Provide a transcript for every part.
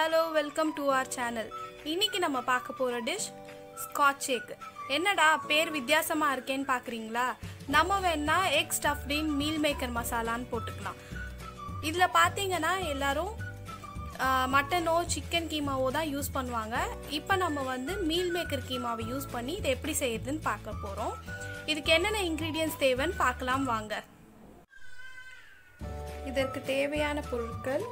hello welcome to our channel இன்னைக்கு நம்ம பார்க்க போகிற டிஷ் ஸ்காட்ச் எக் என்னடா பேர் வித்தியாசமாக இருக்கேன்னு பார்க்குறீங்களா நம்ம வேணா எக் ஸ்டஃப்டின் மீல் மேக்கர் மசாலான்னு போட்டுக்கலாம் இதில் பார்த்தீங்கன்னா எல்லாரும் மட்டனோ சிக்கன் கீமாவோ தான் யூஸ் பண்ணுவாங்க இப்போ நம்ம வந்து மீல் மேக்கர் கீமாவை யூஸ் பண்ணி இதை எப்படி செய்யறதுன்னு பார்க்க போகிறோம் இதுக்கு என்னென்ன இன்க்ரீடியன்ஸ் தேவைன்னு பார்க்கலாம் வாங்க இதற்கு தேவையான பொருட்கள்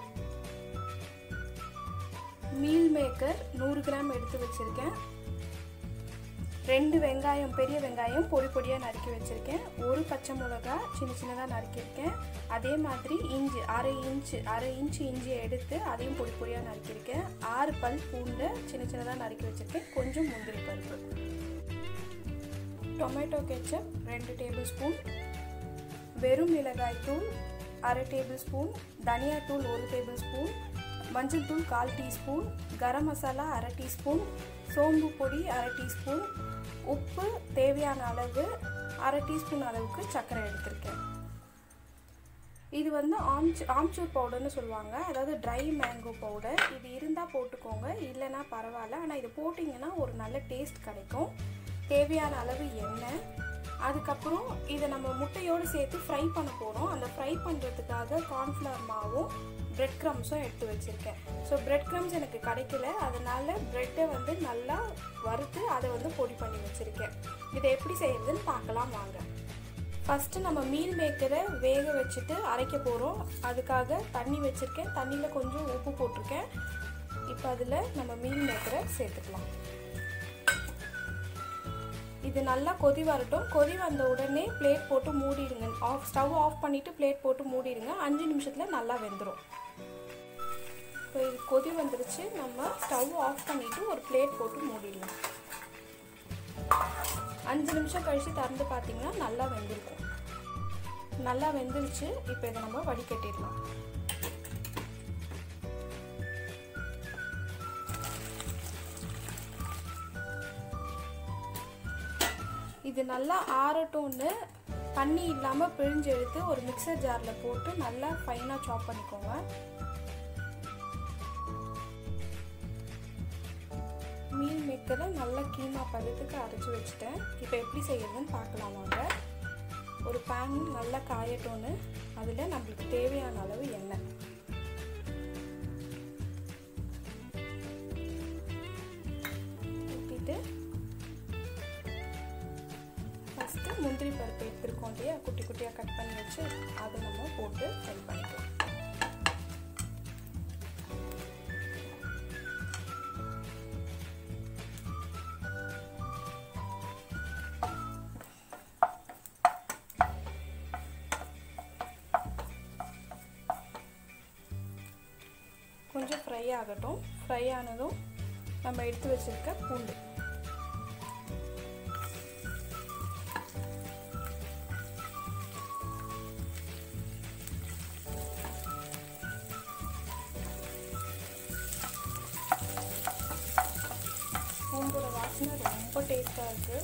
மீல் மேக்கர் நூறு கிராம் எடுத்து வச்சுருக்கேன் ரெண்டு வெங்காயம் பெரிய வெங்காயம் பொடி பொடியாக நறுக்கி வச்சுருக்கேன் ஒரு பச்சை மிளகா சின்ன சின்னதாக நறுக்கியிருக்கேன் அதே மாதிரி இஞ்சி அரை இன்ச்சு அரை இன்ச்சு இஞ்சியை எடுத்து அதையும் பொடி பொடியாக நறுக்கியிருக்கேன் ஆறு பல் பூண்டை சின்ன சின்னதாக நறுக்கி வச்சுருக்கேன் கொஞ்சம் முந்திரி பருப்பு டொமேட்டோ கெச்சப் ரெண்டு டேபிள் ஸ்பூன் வெறும் மிளகாய் தூள் அரை டேபிள் ஸ்பூன் தனியாத்தூள் ஒரு டேபிள் ஸ்பூன் மஞ்சள் தூள் கால் டீஸ்பூன் கரம் மசாலா அரை டீஸ்பூன் சோம்பு பொடி அரை டீஸ்பூன் உப்பு தேவையான அளவு அரை டீஸ்பூன் அளவுக்கு சர்க்கரை எடுத்திருக்கேன் இது வந்து ஆம்ச் ஆம்ச்சூர் பவுடர்னு சொல்லுவாங்க அதாவது ட்ரை மேங்கோ பவுடர் இது இருந்தால் போட்டுக்கோங்க இல்லைன்னா பரவாயில்ல ஆனால் இது போட்டிங்கன்னா ஒரு நல்ல டேஸ்ட் கிடைக்கும் தேவையான அளவு எண்ணெய் அதுக்கப்புறம் இதை நம்ம முட்டையோடு சேர்த்து ஃப்ரை பண்ண போகிறோம் அந்த ஃப்ரை பண்ணுறதுக்காக கார்ன்ஃப்ளவர் மாவும் பிரெட் க்ரம்ஸும் எடுத்து வச்சுருக்கேன் ஸோ பிரெட் க்ரம்ஸ் எனக்கு கிடைக்கல அதனால் ப்ரெட்டை வந்து நல்லா வறுத்து அதை வந்து பொடி பண்ணி வச்சுருக்கேன் இதை எப்படி செய்யறதுன்னு பார்க்கலாம் வாங்க ஃபஸ்ட்டு நம்ம மீல் மேக்கரை வேக வச்சுட்டு அரைக்க போகிறோம் அதுக்காக தண்ணி வச்சுருக்கேன் தண்ணியில் கொஞ்சம் உப்பு போட்டிருக்கேன் இப்போ அதில் நம்ம மீல் மேக்கரை சேர்த்துக்கலாம் இது நல்லா கொதி வரட்டும் கொதி வந்த உடனே பிளேட் போட்டு மூடிடுங்க ஆஃப் ஸ்டவ் ஆஃப் பண்ணிவிட்டு பிளேட் போட்டு மூடிடுங்க அஞ்சு நிமிஷத்தில் நல்லா வெந்துடும் இப்போ இது கொதி வந்துருச்சு நம்ம ஸ்டவ் ஆஃப் பண்ணிவிட்டு ஒரு பிளேட் போட்டு மூடிடலாம் அஞ்சு நிமிஷம் கழித்து திறந்து பார்த்தீங்கன்னா நல்லா வெந்திருக்கும் நல்லா வெந்துருச்சு இப்போ இதை நம்ம வடிகட்டிடலாம் இது நல்லா ஆறட்டும்னு தண்ணி இல்லாமல் பிழிஞ்சு எடுத்து ஒரு மிக்சர் ஜாரில் போட்டு நல்லா ஃபைனாக சாப் பண்ணிக்கோங்க மீல் மேக்கரை நல்லா கீமா பதத்துக்கு அரைச்சி வச்சுட்டேன் இப்போ எப்படி செய்யறதுன்னு பார்க்கலாம் வாங்க ஒரு பேன் நல்லா காயட்டோன்னு அதில் நம்மளுக்கு தேவையான அளவு எண்ணெய் ஊற்றிட்டு ஃபஸ்ட்டு முந்திரி பருப்பு எடுத்துருக்கோம் இல்லையா குட்டி குட்டியாக கட் பண்ணி வச்சு அதை நம்ம போட்டு ஃப்ரை பண்ணிக்கலாம் கொஞ்சம் ஃப்ரை ஆகட்டும் ஃப்ரை ஆனதும் நம்ம எடுத்து வச்சுருக்க பூண்டு பூண்டோட வாசனை ரொம்ப டேஸ்டாக இருக்குது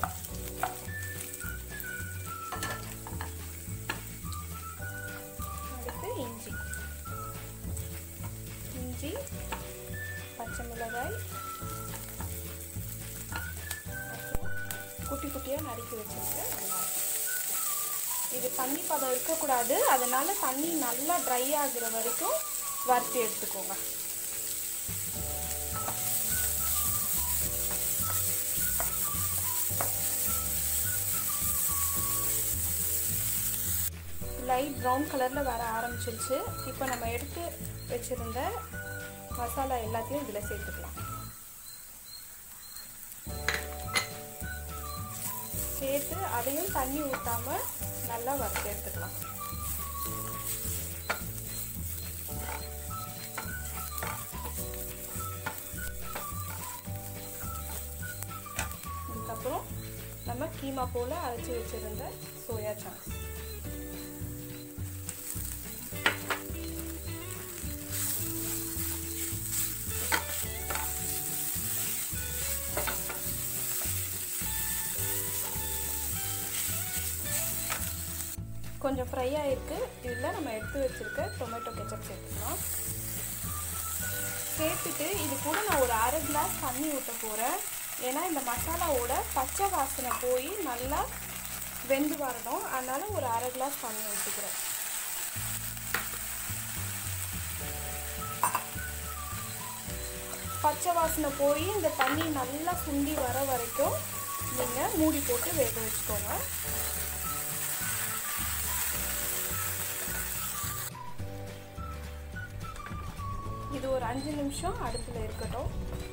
அடுத்து இஞ்சி இஞ்சி பச்சை மிளகாய் அப்புறம் குட்டி குட்டியாக நறுக்கி வச்சுருக்கேன் வெங்காயம் இது தண்ணி பதம் இருக்கக்கூடாது அதனால தண்ணி நல்லா ட்ரை ஆகுற வரைக்கும் வறுத்து எடுத்துக்கோங்க லைட் ப்ரௌன் கலரில் வர ஆரம்பிச்சிருச்சு இப்போ நம்ம எடுத்து வச்சுருந்த மசாலா எல்லாத்தையும் இதில் சேர்த்துக்கலாம் சேர்த்து அதையும் தண்ணி ஊற்றாமல் நல்லா வறுத்து எடுத்துக்கலாம் அதுக்கப்புறம் நம்ம கீமா போல் அரைச்சி வச்சுருந்த சோயா சாங்ஸ் கொஞ்சம் ஃப்ரை ஆகிருக்கு இதில் நம்ம எடுத்து வச்சுருக்க டொமேட்டோ கெச்சப் சேர்த்துக்கலாம் சேர்த்துட்டு இது கூட நான் ஒரு அரை கிளாஸ் தண்ணி ஊற்ற போகிறேன் ஏன்னா இந்த மசாலாவோட பச்சை வாசனை போய் நல்லா வெந்து வரணும் அதனால் ஒரு அரை கிளாஸ் தண்ணி ஊற்றிக்கிறேன் பச்சை வாசனை போய் இந்த தண்ணி நல்லா சுண்டி வர வரைக்கும் நீங்கள் மூடி போட்டு வேக வச்சுக்கோங்க இது ஒரு அஞ்சு நிமிஷம் அடுப்பில் இருக்கட்டும்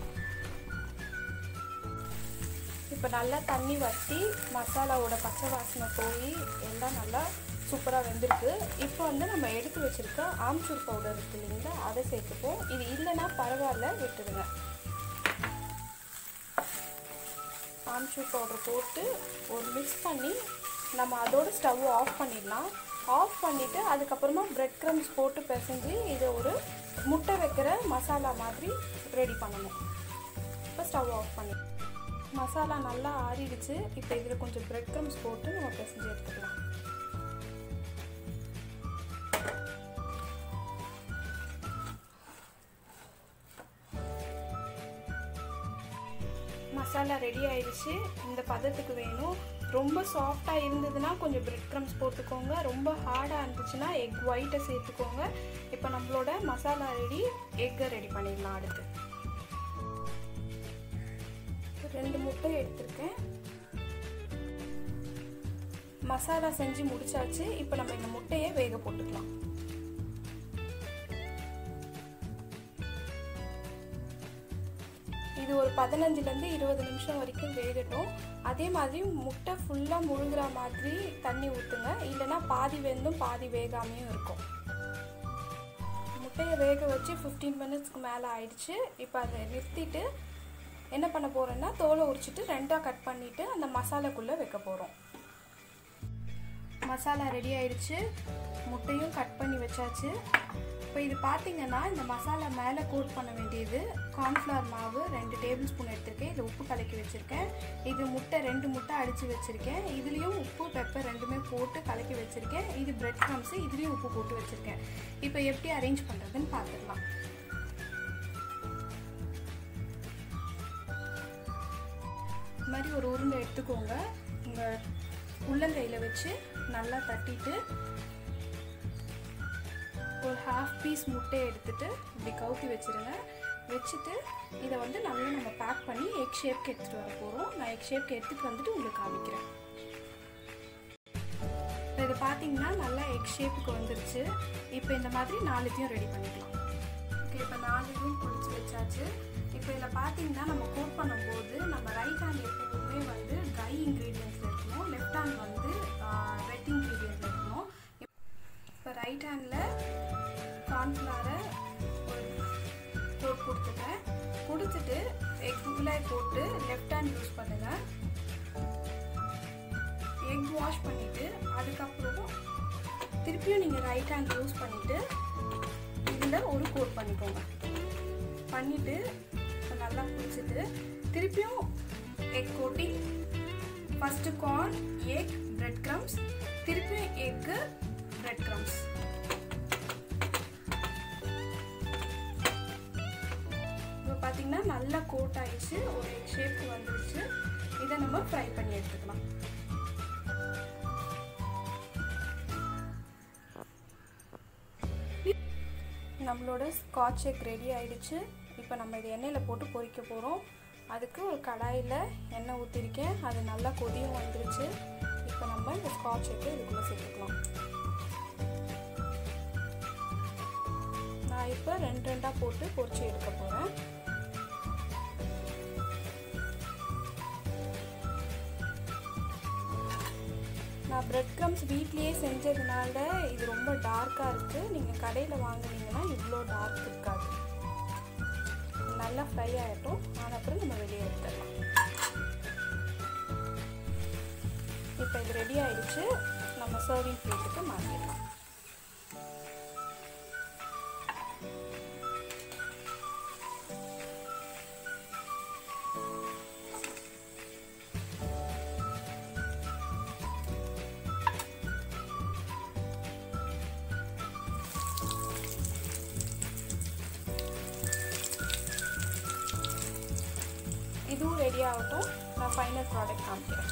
இப்போ நல்லா தண்ணி வற்றி மசாலாவோட பச்சை வாசனை போய் எல்லாம் நல்லா சூப்பராக வெந்திருக்கு இப்போ வந்து நம்ம எடுத்து வச்சுருக்க ஆம்ச்சூர் பவுடர் இருக்கு இல்லைங்களா அதை சேர்த்துப்போம் இது இல்லைன்னா பரவாயில்ல விட்டுடுங்க ஆம்ச்சூர் பவுடர் போட்டு ஒரு மிக்ஸ் பண்ணி நம்ம அதோட ஸ்டவ் ஆஃப் பண்ணிடலாம் ஆஃப் பண்ணிவிட்டு அதுக்கப்புறமா ப்ரெட் க்ரம்ஸ் போட்டு பிசைஞ்சு இதை ஒரு முட்டை வைக்கிற மசாலா மாதிரி ரெடி பண்ணணும் இப்போ ஸ்டவ் ஆஃப் பண்ணி மசாலா நல்லா ஆறிடுச்சு இப்போ இதில் கொஞ்சம் ப்ரெட் க்ரம்ஸ் போட்டு நம்ம பிசைஞ்சு எடுத்துக்கலாம் மசாலா ரெடி ஆயிடுச்சு இந்த பதத்துக்கு வேணும் ரொம்ப சாஃப்டாக இருந்ததுன்னா கொஞ்சம் பிரெட் க்ரம்ஸ் போட்டுக்கோங்க ரொம்ப ஹார்டாக இருந்துச்சுன்னா எக் ஒயிட்டை சேர்த்துக்கோங்க இப்போ நம்மளோட மசாலா ரெடி எக்கை ரெடி பண்ணிடலாம் அடுத்து ரெண்டு முட்டை எடுத்திருக்கேன் மசாலா செஞ்சு முடிச்சாச்சு இப்போ நம்ம இந்த முட்டையை வேக போட்டுக்கலாம் இது ஒரு பதினஞ்சுலேருந்து இருபது நிமிஷம் வரைக்கும் வேகட்டும் அதே மாதிரி முட்டை ஃபுல்லாக முழுகிற மாதிரி தண்ணி ஊற்றுங்க இல்லைன்னா பாதி வெந்தும் பாதி வேகாமையும் இருக்கும் முட்டையை வேக வச்சு ஃபிஃப்டீன் மினிட்ஸ்க்கு மேலே ஆயிடுச்சு இப்போ அதை நிறுத்திட்டு என்ன பண்ண போகிறேன்னா தோலை உரிச்சிட்டு ரெண்டாக கட் பண்ணிவிட்டு அந்த மசாலாக்குள்ளே வைக்க போகிறோம் மசாலா ரெடி ஆயிடுச்சு முட்டையும் கட் பண்ணி வச்சாச்சு இப்போ இது பார்த்தீங்கன்னா இந்த மசாலா மேலே கோட் பண்ண வேண்டியது கார்ன்ஃப்ளவர் மாவு ரெண்டு டேபிள் ஸ்பூன் எடுத்திருக்கேன் இது உப்பு கலக்கி வச்சுருக்கேன் இது முட்டை ரெண்டு முட்டை அடித்து வச்சுருக்கேன் இதுலேயும் உப்பு பெப்பர் ரெண்டுமே போட்டு கலக்கி வச்சுருக்கேன் இது பிரெட் க்ரம்ஸு இதுலேயும் உப்பு போட்டு வச்சுருக்கேன் இப்போ எப்படி அரேஞ்ச் பண்ணுறதுன்னு பார்த்துடலாம் இது மாதிரி ஒரு உருண்டை எடுத்துக்கோங்க உங்கள் உள்ளங்கையில் வச்சு நல்லா தட்டிட்டு ஒரு ஹாஃப் பீஸ் முட்டையை எடுத்துட்டு இப்படி கவுத்தி வச்சுருங்க வச்சுட்டு இதை வந்து நல்லா நம்ம பேக் பண்ணி எக் ஷேப்க்கு எடுத்துகிட்டு வர போகிறோம் நான் எக் ஷேப்க்கு எடுத்துகிட்டு வந்துட்டு உங்களுக்கு காமிக்கிறேன் இப்போ இதை பார்த்தீங்கன்னா நல்லா எக் ஷேப்புக்கு வந்துருச்சு இப்போ இந்த மாதிரி நாலுத்தையும் ரெடி பண்ணிக்கலாம் ஓகே இப்போ நாலுத்தையும் பிடிச்சி வச்சாச்சு இப்போ இதில் பார்த்தீங்கன்னா நம்ம கோட் பண்ணும்போது நம்ம ரைட் ஹேண்ட் எப்பவுமே வந்து ட்ரை இன்க்ரீடியன்ஸில் இருக்கணும் லெஃப்ட் ஹேண்ட் வந்து வெட் இன்க்ரீடியன்ஸில் இருக்கணும் இப்போ ரைட் ஹேண்டில் கார்ன்ஃப்ளவரை ஒரு கோட் கொடுத்துட்டேன் கொடுத்துட்டு எக் உள்ளே போட்டு லெஃப்ட் ஹேண்ட் யூஸ் பண்ணுங்கள் எக் வாஷ் பண்ணிவிட்டு அதுக்கப்புறம் திருப்பியும் நீங்கள் ரைட் ஹேண்ட் யூஸ் பண்ணிவிட்டு இதில் ஒரு கோட் பண்ணிக்கோங்க பண்ணிவிட்டு நல்லா குடிச்சிட்டு திருப்பியும் egg coating first corn egg bread crumbs திருப்பியும் எக்கு பிரெட் க்ரம்ஸ் இப்போ பார்த்தீங்கன்னா நல்லா கோட் ஆயிடுச்சு ஒரு எக் ஷேப் வந்துருச்சு இதை நம்ம ஃப்ரை பண்ணி எடுத்துக்கலாம் நம்மளோட ஸ்காட்ச் எக் ரெடி ஆயிடுச்சு இப்போ நம்ம இது எண்ணெயில் போட்டு பொரிக்க போகிறோம் அதுக்கு ஒரு கடாயில் எண்ணெய் ஊற்றிருக்கேன் அது நல்லா கொதியும் வந்துருச்சு இப்போ நம்ம இந்த ஸ்காட்ச் எக்கை இதுக்குள்ளே சேர்த்துக்கலாம் நான் இப்போ ரெண்டு ரெண்டாக போட்டு பொரிச்சு எடுக்க போகிறேன் நான் பிரெட் க்ரம்ஸ் வீட்லேயே செஞ்சதுனால இது ரொம்ப டார்க்காக இருக்குது நீங்கள் கடையில் வாங்குனீங்கன்னா இவ்வளோ டார்க் இருக்காது நல்லா ஃப்ரை ஆகட்டும் ஆன அப்புறம் நம்ம வெளியே எடுத்துடலாம் இப்போ இது ரெடி ஆயிடுச்சு நம்ம சர்விங் பிளேட்டுக்கு மாற்றிடலாம் ரெடி ஆகட்டும் நான் ஃபைனல் ப்ராடக்ட் காமிக்கிறேன்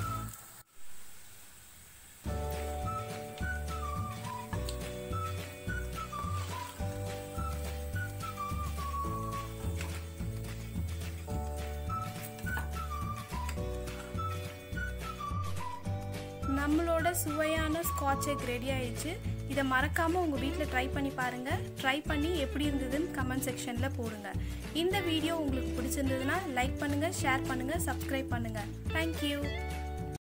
நம்மளோட சுவையான ஸ்காட்ச் எக் ரெடி ஆயிடுச்சு இதை மறக்காமல் உங்கள் வீட்டில் ட்ரை பண்ணி பாருங்கள் ட்ரை பண்ணி எப்படி இருந்ததுன்னு கமெண்ட் செக்ஷனில் போடுங்க இந்த வீடியோ உங்களுக்கு பிடிச்சிருந்ததுன்னா லைக் பண்ணுங்கள் ஷேர் பண்ணுங்கள் சப்ஸ்கிரைப் பண்ணுங்கள் தேங்க்யூ